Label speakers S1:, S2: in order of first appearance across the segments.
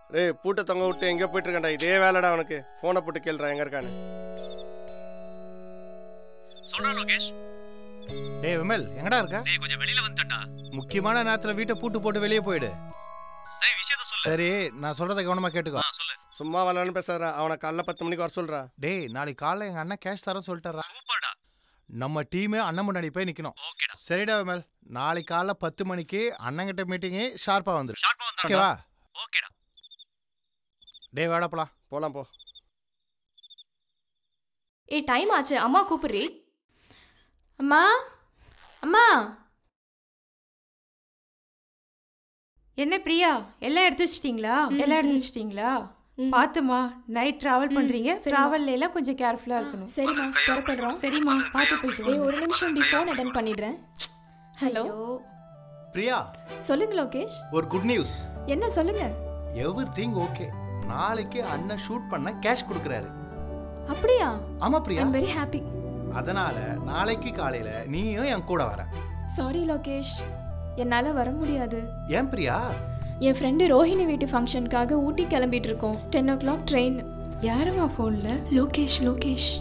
S1: டேய் பூட்டை தொங்க விட்டு எங்கேயோ போயிட்டு இருக்கேன்டா இதே வேலைடா அவனுக்கு ஃபோனை போட்டு கேளுடா எங்க இருக்கான்னு
S2: சொல்றா லோகேஷ்
S3: டேய் விமல் எங்கடா இருக்க
S2: டேய் கொஞ்சம் வெளியில வந்துட்டேன்டா
S3: முக்கியமான நேரத்துல வீட்டை பூட்டு போட்டு வெளியே போயிடு
S2: சரி விஷயத்த சொல்லு
S3: சரி நான் சொல்றதை கவனமா கேட்டுக்கோ
S2: ஆ சொல்லு
S1: சும்மா விளாட்னு பேசாதடா அவனை காலைல பத்து மணிக்கு வர சொல்றா
S3: டேய் நாளைக்கு காலைல எங்க அண்ணன் கேஷ் தர சொல்லிட்டாரா
S2: சூப்பர்டா
S3: நம்ம டீமே அண்ணன் முன்னாடி போய் நிக்கணும்
S2: ஓகேடா
S3: சரிடா விமல் நாளைக்கு காலைல பத்து மணிக்கு அண்ணங்கிட்ட மீட்டிங்கு ஷார்ப்பா வந்துரு
S2: ஷார்ப்பா வந்தாடா
S3: ஓகேவா
S2: ஓகேடா
S3: டேய் வாடா போலாம்
S1: போலாம் போ
S4: ஏய் டைம் ஆச்சு அம்மா கூப்பிடுறி அம்மா அம்மா
S5: என்ன பிரியா எல்லாம் எடுத்து வச்சிட்டீங்களா எல்லாம் எடுத்து வச்சிட்டீங்களா பாத்துமா நைட் டிராவல் பண்றீங்க டிராவல்ல எல்லாம் கொஞ்சம் கேர்ஃபுல்லா இருக்கணும்
S4: சரிம்மா புறப்படுறோம்
S5: சரிம்மா பார்த்து போயிட்டு
S4: ஏய்
S5: வாங்க.
S4: ஒரு நிமிஷம் டி ஃபோன் அட்டன் பண்ணிடுறேன் ஹலோ
S3: பிரியா
S4: சொல்லுங்க லோகேஷ்
S3: ஒரு குட் நியூஸ்
S4: என்ன சொல்லுங்க
S3: எவ்ரி திங் ஓகே நாளைக்கு அண்ணன் ஷூட் பண்ண கேஷ் கொடுக்குறாரு
S4: அப்படியா
S3: ஆமா பிரியா
S4: ஐம் வெரி ஹாப்பி
S3: அதனால நாளைக்கு காலையில நீயும் என் கூட வர
S4: சாரி லோகேஷ் என்னால் வர முடியாது
S3: ஏன் பிரியா
S4: என் ஃப்ரெண்டு ரோஹிணி வீட்டு ஃபங்க்ஷனுக்காக ஊட்டி கிளம்பிட்டு இருக்கோம் டென் ஓ கிளாக் ட்ரெயின்
S5: யாரும்மா போன்ல
S4: லோகேஷ் லோகேஷ்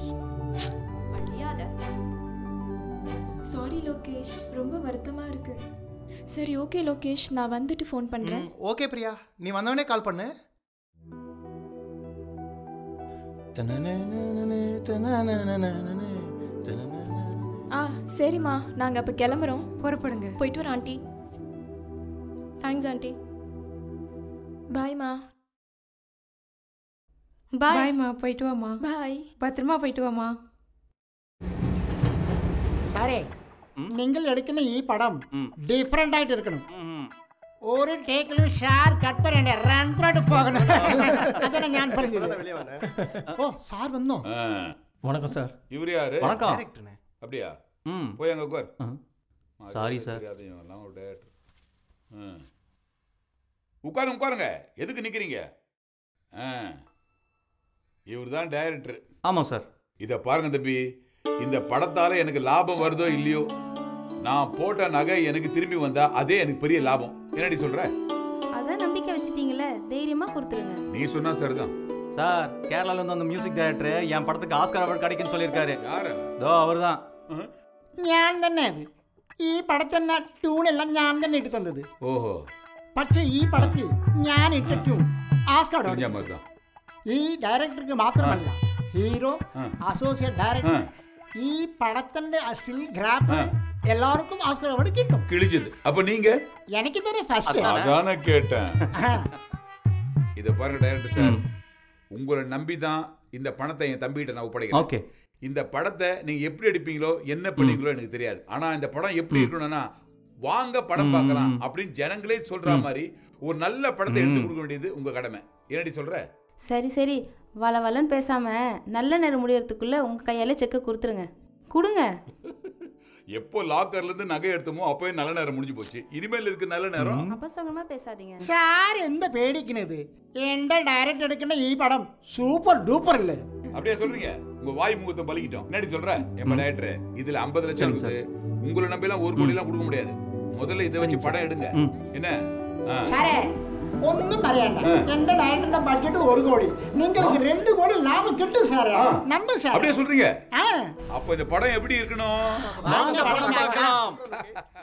S4: சாரி லோகேஷ் ரொம்ப வருத்தமா இருக்கு சரி ஓகே லோகேஷ் நான் வந்துட்டு ஃபோன் பண்றேன்
S3: ஓகே பிரியா நீ வந்தவனே கால் பண்ணு
S4: ஆ சரிம்மா நாங்கள் அப்போ கிளம்புறோம்
S5: புறப்படுங்க
S4: போயிட்டு வரோம் ஆண்டி தேங்க்ஸ் ஆண்டி பாய்மா
S5: பாய் பாய்மா போயிட்டு வாமா
S4: பாய்
S5: பத்திரமா போயிட்டு വാ
S6: സാറേ നിങ്ങൾ എടുക്കുന്ന ഈ പടം ഡിഫറെന്റ് ആയിട്ട് എടുക്കണം ഒരു ടേക്കിലും ഷാർ കട്ട് പറയണ്ടേ റൺ ത്രോട്ട് പോകണം അതാണ് ഞാൻ പറഞ്ഞത്
S1: வெளியே வானே
S6: ഓ സാർ വന്നോ
S7: ஆ,
S8: வணக்கம் சார்
S7: இவரு யாரு
S8: வணக்கம்
S3: Director-னே.
S7: அப்படியா
S8: ம்
S7: போய் அங்க உட்கார்
S8: ஆ. Sorry, sir.
S7: தெரியாதையும் எல்லாம் ஒரு டேரக்டர் உட்காருங்க உட்காருங்க எதுக்கு நிக்கிறீங்க இவர் தான் டைரக்டர்
S8: ஆமாம் சார்
S7: இதை பாருங்க தம்பி இந்த படத்தால எனக்கு லாபம் வருதோ இல்லையோ நான் போட்ட நகை எனக்கு திரும்பி வந்தா அதே எனக்கு பெரிய லாபம் என்னடி சொல்ற
S9: அதான் நம்பிக்கை வச்சிட்டீங்களே தைரியமா கொடுத்துருங்க
S7: நீ சொன்னா சரிதான்
S8: சார் கேரளால இருந்து வந்த மியூசிக் டைரக்டர் என் படத்துக்கு ஆஸ்கர் அவார்டு கிடைக்குன்னு சொல்லியிருக்காரு
S7: யாரு
S8: தோ அவர் தான்
S6: ഞാൻ തന്നെ അത് ഈ പടത്തിന്റെ ട്യൂണെല്ലാം ഞാൻ തന്നെ ഇട്ട് തന്നത്
S7: ஓஹோ
S6: പക്ഷെ ഈ പടത്തിൽ ഞാൻ ഇട്ട ട്യൂൺ ആസ്കാർഡ്
S7: தெரிஞ்ச மாதிரி தான்
S6: ഈ ഡയറക്ടർക്ക് മാത്രമല്ല ഹീറോ
S7: ആ.
S6: അസോസിയേറ്റ് ഡയറക്ടർ ഈ പടത്തിന്റെ സ്റ്റിൽ ഗ്രാപ്പ് എല്ലാവർക്കും ആസ്കാർ അവാർഡ് കിട്ടും
S7: கிழிஞ்சது அப்ப நீங்க
S6: എനിക്ക് തന്നെ ഫസ്റ്റ്
S7: அதானே கேட்டேன் இதை பாருங்க டைரக்டர் சார்
S8: ம்.
S7: உங்களை நம்பி தான் இந்த பணத்தை என் தம்பிகிட்ட நான் ஒப்படைக்கிறேன்
S8: ஓகே
S7: இந்த படத்தை நீங்க எப்படி எடுப்பீங்களோ என்ன பண்ணீங்களோ எனக்கு தெரியாது ஆனா இந்த படம் எப்படி இருக்கணும்னா வாங்க படம்
S8: ம்,
S7: பார்க்கலாம்
S8: ம்.
S7: அப்படின்னு ஜனங்களே சொல்ற மாதிரி ஒரு நல்ல படத்தை எடுத்து
S8: ம்.
S7: கொடுக்க வேண்டியது உங்க கடமை என்னடி சொல்ற
S9: சரி சரி வள வளன்னு பேசாம நல்ல நேரம் முடியறதுக்குள்ள உங்க கையால செக்கை கொடுத்துருங்க கொடுங்க
S7: எப்போ லாக்கர்ல இருந்து நகை எடுத்தோமோ அப்பவே நல்ல நேரம் முடிஞ்சு போச்சு இனிமேல் இருக்கு நல்ல நேரம்
S9: அபசகமா பேசாதீங்க
S6: സാർ എന്താ പേടിക്കണത് എന്റെ ഡയറക്റ്റ് എടുക്കുന്ന ഈ പടം സൂപ്പർ ഡൂപ്പർ അല്ലേ
S7: அப்படியே சொல்றீங்க உங்க வாய் முகத்தம் பலிக்கிட்டோம் என்னடி சொல்ற என் டைரக்டர் இதுல 50 லட்சம்
S8: சரிங்க
S7: இருக்குது உங்களை நம்பி எல்லாம் ஒரு கோடி எல்லாம் கொடுக்க முடியாது முதல்ல இதை வச்சு படம் எடுங்க
S8: ம்.
S7: என்ன ஆ.
S6: സാറേ ഒന്നും പറയണ്ട എന്റെ ഡയറക്ടറിന്റെ ബഡ്ജറ്റ് ഒരു കോടി നിങ്ങൾക്ക് രണ്ട് കോടി ലാഭം കിട്ടും സാറേ നമ്പർ സാറേ
S7: அப்படியே சொல்றீங்க
S6: ആ
S7: அப்ப இந்த படம் எப்படி இருக்கணும்
S6: வாங்க படம் பார்க்கலாம்.